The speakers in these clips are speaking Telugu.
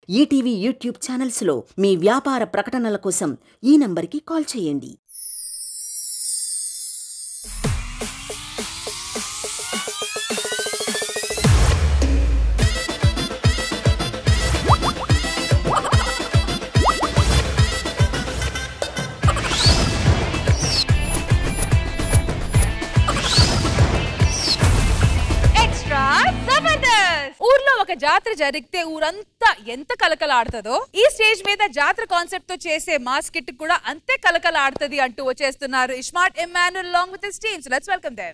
ఈటీవీ యూట్యూబ్ ఛానల్స్లో మీ వ్యాపార ప్రకటనల కోసం ఈ నంబర్కి కాల్ చేయండి ఎక్స్ట్రా జబర్దస్త్ ఊర్లో ఒక జాతర జరిగితే ఊరంతా ఎంత కలకలాడుతుందో ఈ స్టేజ్ మీద జాతర కాన్సెప్ట్ తో చేసే మాస్ కిట్ కూడా అంతే కలకలాడుతుంది అంటూ వచ్చేస్తున్నారు ismart Emmanuel along with his teams let's welcome there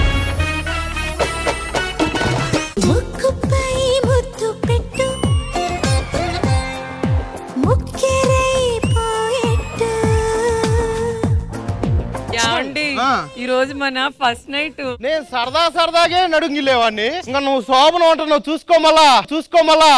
ముక్కుపై ముద్దు పెట్టు ముక్కెరై పోయెట్టు యాండి ఆ. ఈ రోజు మన ఫస్ట్ నైట్ నేను సరదా సరదాగే నడుంగిలేవాడిని ఇంకా నువ్వు శోభనం అంటున్నావు చూసుకోమలా చూసుకోమలా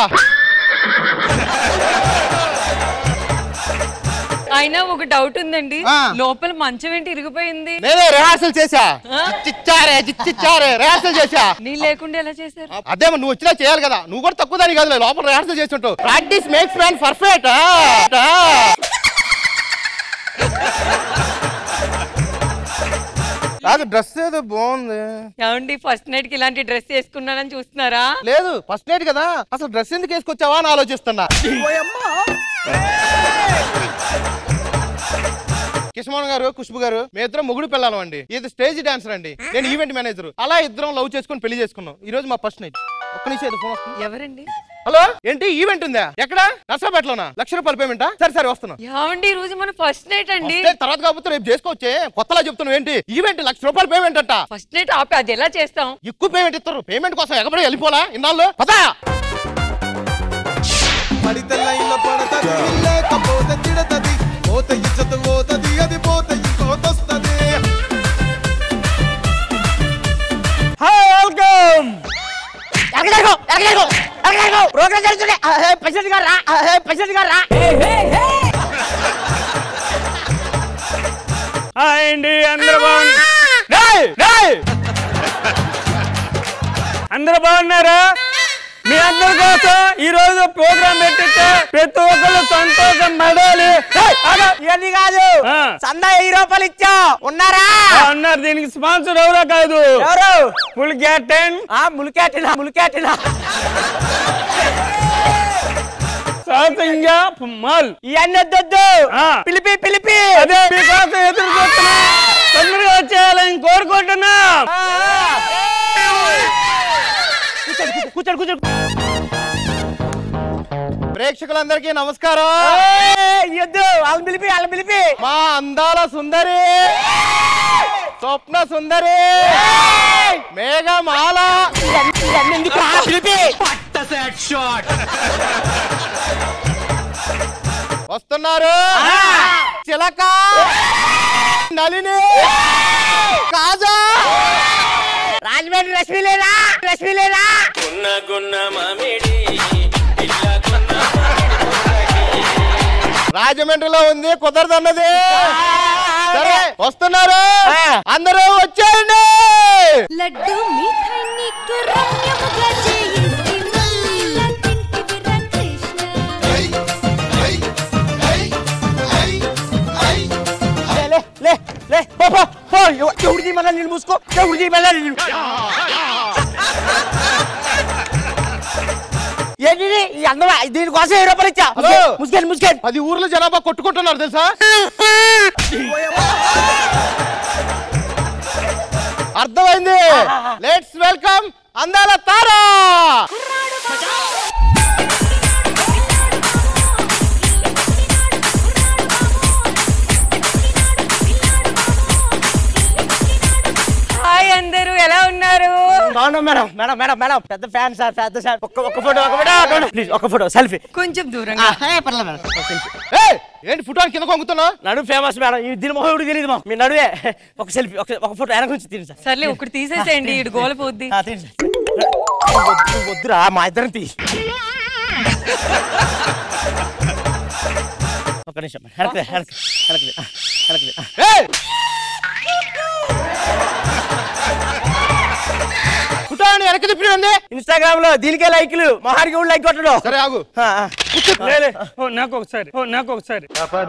అయినా ఒక డౌట్ ఉందండి ఆ. లోపల మంచం ఏంటి ఇరిగిపోయింది నేనే రిహార్సల్ చేశా ఆ? చిచ్చారే చిచ్చారే రిహార్సల్ చేశా నీ లేకుండా ఎలా చేశారు అదే మరి నువ్వు వచ్చినా చేయాలి కదా నువ్వు కూడా తక్కువ దాని కదా లోపల రిహార్సల్ చేసి ఉంటావు ప్రాక్టీస్ మేక్స్ మ్యాన్ పర్ఫెక్ట్ కాదు డ్రెస్ ఏదో బాగుంది ఏమండి ఫస్ట్ నైట్ కి ఇలాంటి డ్రెస్ వేసుకున్నానని చూస్తున్నారా లేదు ఫస్ట్ నైట్ కదా అసలు డ్రెస్ ఎందుకు వేసుకొచ్చావా అని ఆలోచిస్తున్నా కిషమోహన్ గారు ఖుష్బు గారు మీ ఇద్దరం ముగుడు పిల్లలం అండి ఇది స్టేజ్ డాన్సర్ అండి నేను ఈవెంట్ మేనేజర్ అలా ఇద్దరం లవ్ చేసుకుని పెళ్లి చేసుకున్నాం ఈ రోజు మా ఫస్ట్ నైట్ ఒక్క నిమిషం ఏదో ఫోన్ వస్తుంది ఎవరండి హలో ఏంటి ఈవెంట్ ఉందా ఎక్కడ నర్సాపేటలోనా లక్ష రూపాయలు పేమెంటా సరే సరే వస్తున్నా ఏమండి ఈ రోజు మన ఫస్ట్ నైట్ అండి వస్తే తర్వాత కాకపోతే రేపు చేసుకోవచ్చే కొత్తలా చెప్తున్నావు ఏంటి ఈవెంట్ లక్ష రూపాయలు పేమెంట్ అంట ఫస్ట్ నైట్ ఆపి అది ఎలా చేస్తాం ఎక్కువ పేమెంట్ ఇస్తారు పేమెంట్ కోసం ఎగబడి వెళ్ళిపోలా ఇన్నాళ్ళు పదా పడితే లైన్లో పడతది లేకపోతే తిడతది పోతే ఇచ్చత పోతది అది పోతే ఇంకోతొస్తది వెల్కమ్ ప్రోగ్రామ్ జరుగుతుంది ప్రెసిడెంట్ గారు రా ప్రెసిడెంట్ గారు రా హాయ్ అండి అందరూ బాగున్నా రేయ్, రేయ్! అందరూ బాగున్నారా మీ అందరి కోసం ఈ రోజు ప్రోగ్రామ్ పెట్టితే ప్రతి ఒక్కరు సంతోషం పడాలి ఇవన్నీ కాదు సందా వెయ్యి రూపాయలు ఇచ్చా ఉన్నారా ఉన్నారు దీనికి స్పాన్సర్ ఎవరో కాదు ఎవరు ముల్ క్యాటన్ ఆ ముల్ క్యాటన్ ముల్ క్యాటన్ సాసింగా మాల్ ఇవన్నీ వద్దొద్దు పిలిపి పిలిపి అదే మీకోసం ఎదురు చూస్తున్నా తొందరగా వచ్చేయాలని కోరుకుంటున్నా కూర్చోండి కూర్చోండి ప్రేక్షకులందరికీ నమస్కారం ఇయ్యొద్దు వాళ్ళని పిలిపి వాళ్ళని పిలిపి మా అందాల సుందరి స్వప్న సుందరి మేఘమాల ఎందుకు పిలిపి వస్తున్నారు చిలక నలిని కాజా రాజమండ్రి రశ్మి లేదా రశ్మి లేదా రాజమండ్రిలో ఉంది కుదరదన్నది సరే వస్తున్నారు అందరూ వచ్చేయండి లడ్డు మిఠాయి నీకు రమ్యముగా చేయిస్తే మళ్ళీ తింటివిరా కృష్ణ లే, లే లే లే పో పో పో ఎవ- ఎవరిది మళ్ళా నేను మూసుకో ఎవరిది మళ్ళా నేను ఏంటి ఇది? ఈ అందం దీనికోసం ఏ రూపాయలు ఇచ్చా హలో. ముసుకెళ్ళి ముసుకెళ్ళి పది ఊర్ల జనాభా కొట్టుకుంటున్నారు తెలుసా అర్థమైంది లెట్స్ వెల్కమ్ అందాల తారా హాయ్ అందరూ ఎలా ఉన్నారు బాగున్నాం మేడం మేడం మేడం మేడం పెద్ద ఫ్యాన్ సార్ పెద్ద సార్ ఒక్క ఒక్క ఫోటో ఒక ఫోటో ప్లీజ్ ఒక్క ఫోటో సెల్ఫీ కొంచెం దూరంగా పర్లేదు మేడం సెల్ఫీ ఏయ్, ఏంటి ఫుటో కింద కొంగుతున్నావు నడు ఫేమస్ మేడం ఈ దీని మొహం ఎవరికి తెలియదు మా మీ నడువే ఒక సెల్ఫీ ఒక ఒక ఫోటో వెనక నుంచి తీరు సార్ సర్లే ఒకటి తీసేసేయండి ఇటు గోల పోద్ది ఆ, తీయండి సార్ నువ్వు వద్దు- నువ్వు వద్దురా మా ఇద్దరం తీ ఒక నిమిషం వెనక్కి వెనక్కి వెనక్కి వెనక్కి ఏయ్! ఫుటో ఏంటంటే వెనక్కి తిప్పినండి ఇన్స్టాగ్రామ్ లో దీనికే లైక్లు మహానికి కూడా లైక్ కొట్టడు సరే ఆగు ఆ, ఆ. లేలే ఓ నాకు ఒకసారి ఓ నాకు ఒకసారి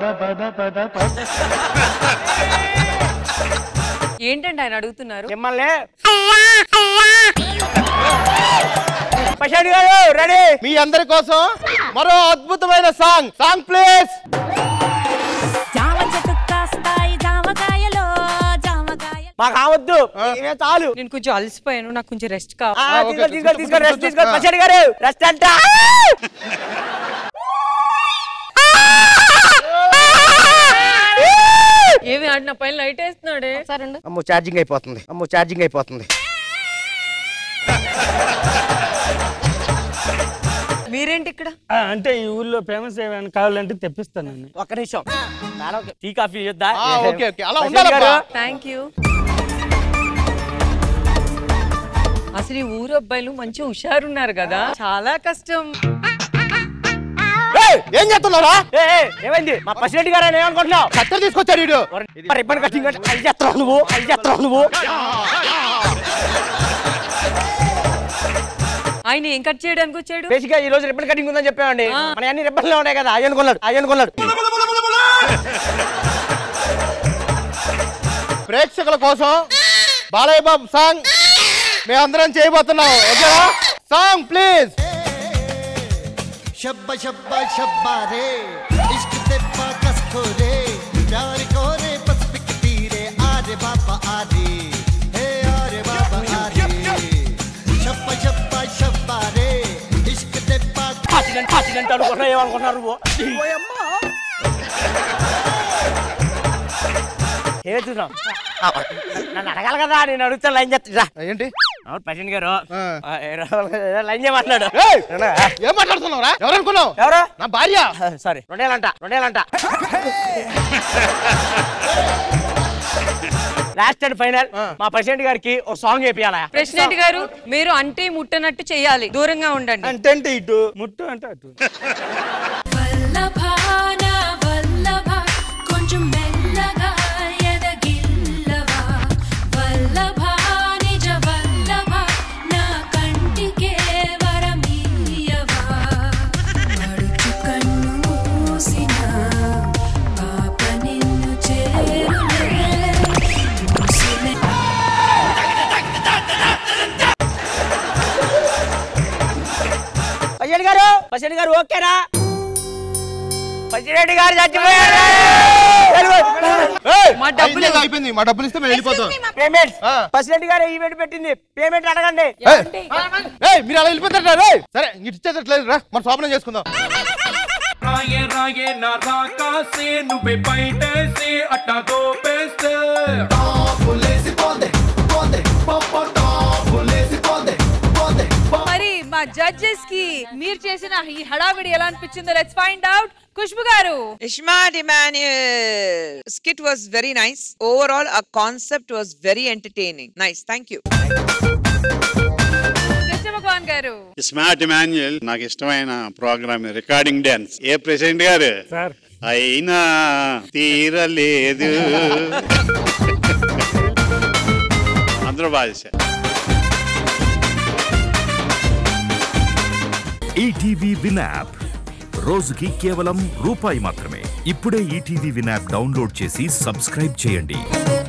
ఏంటంటే ఆయన అడుగుతున్నారు మిమ్మల్ని పశాడి గారు రెడీ మీ అందరి కోసం మరో అద్భుతమైన సాంగ్ సాంగ్ ప్లీజ్ జామ చెట్టు కాస్తాయి జామకాయలో జామకాయ మాకు కావద్దు ఇవే చాలు నేను కొంచెం అలసిపోయాను నాకు కొంచెం రెస్ట్ ఆ, కావాలి ఓకే, తీసుకో తీసుకో కూర్చో, తీసుకో కూర్చో, రెస్ట్ తీసుకో కూర్చో. పశాడి గారు రెస్ట్ అంట ఏమి ఆడిన పైన లైట్ వేస్తున్నాడే సరే అమ్మో ఛార్జింగ్ అయిపోతుంది అమ్మో ఛార్జింగ్ అయిపోతుంది మీరేంటి ఇక్కడ ఆ, అంటే ఈ ఊర్లో ఫేమస్ ఏమైనా కావాలంటే తెప్పిస్తాను నేను ఒక్క నిమిషం మేడం, టీ కాఫీ ఇద్దా ఆ, ఓకే, ఓకే. అలా పశాడి ఉండాలబ్బా. గారు, థ్యాంక్ యూ అసలు ఈ ఊరు అబ్బాయిలు మంచి హుషారున్నారు కదా చాలా కష్టం ఏయ్, ఏం చేస్తున్నారా ఏ, ఏ, ఏమైంది మా ప్రెసిడెంట్ గారు ఆయన ఏమనుకుంటున్నావు కత్తెర తీసుకొచ్చాడు వీడు మరి రిబ్బన్ కటింగ్ అంటే అది చేస్తున్నావు నువ్వు అది చేస్తున్నావు నువ్వు ఆయన ఏం కట్ చేయడానికి వచ్చాడు బేసిక్ గా ఈ రోజు రిబ్బన్ కటింగ్ ఉందని చెప్పామండి ఆ. మన అన్ని రిబ్బన్లే ఉన్నాయి కదా అయ్యి అనుకున్నాడు అయ్యి అనుకున్నాడు ప్రేక్షకుల కోసం బాలయ్య బాబు సాంగ్ మేమందరం చేయబోతున్నాం ఓకేనా సాంగ్ ప్లీజ్ शब्बा शब्बा शब्बा रे इश्क ते पाकस खोरे प्यार को रे बस बिकती रे आरे बाबा आरे हे आरे बाबा आरे शब्बा शब्बा शब्बा रे इश्क ते पाकस పాచినంత పాచినంత అనుకుంటున్నావు ఏమనుకుంటున్నారు నువ్వు ఏ చూద్దాం నన్ను అడగాలి కదా నేను అడుగుతా లైన్ చేస్తా ఏంటి అవును ప్రెసిడెంట్ గారు ఆ. ఆ, ఏ రావాలి కదా, ఏదో లైన్ చేయమంటున్నాడు ఏయ్, ఏం మాట్లాడుతున్నావురా ఎవరనుకున్నావు ఎవరు నా భార్య సారీ రెండేళ్ళంట రెండేళ్ళంట లాస్ట్ అండ్ ఫైనల్ మా ప్రెసిడెంట్ గారికి ఒక సాంగ్ వేపియాలా ప్రెసిడెంట్ గారు మీరు అంటే ముట్టనట్టు చేయాలి దూరంగా ఉండండి అంటే అంటే ఇటు ముట్టు అంటే అటు వల్లభాన వల్లభ కొంచెం మెల్లగా ఎదగిల్లవా వల్లభ నిజ వల్లభ నా కంటికే వరమీయవా మడుచు కన్ను మూసిన పాప నిన్ను చేరులే మూసిన ప్రెసిడెంట్ గారు ప్రెసిడెంట్ గారు ఓకేనా ప్రెసిడెంట్ గారు చచ్చిపోయారు ఏయ్, మా డబ్బులు అయింది, అయిపోయింది మా డబ్బులు ఇస్తే మేము వెళ్ళిపోతాం పేమెంట్ ఆ. ప్రెసిడెంట్ గారు ఈవెంట్ పెట్టింది పేమెంట్ అడగండి ఏయ్, ఏయ్, మీరు అలా వెళ్ళిపోతారా రేయ్? సరే ఇటు ఇచ్చేటట్లేదు రా మన శోభనం చేసుకుందాం రాయే రాయే నా రాకాసే నువ్వే బయటేసే అట్టా దోపేస్తే మరి మా జడ్జెస్ కి మీరు చేసిన ఈ హడావిడి ఎలా అనిపించిందో లెట్స్ ఫైండ్ అవుట్ ఖుష్బు గారు Ishmael Emmanuel skit was very nice. Overall, our concept was very entertaining. Nice. Thank you. Krishna భగవాన్ గారు స్మార్ట్ మాన్యువల్ నాకు ఇష్టమైన ప్రోగ్రామ్ రికార్డింగ్ డాన్స్ ఏ ప్రెసిడెంట్ గారు సార్ అయినా తీరలేదు అందరూ బాగా చేశారు ఈటీవీ విన్ యాప్ రోజుకి కేవలం రూపాయి మాత్రమే ఇప్పుడే ఈటీవీ విన్ యాప్ డౌన్లోడ్ చేసి సబ్స్క్రైబ్ చేయండి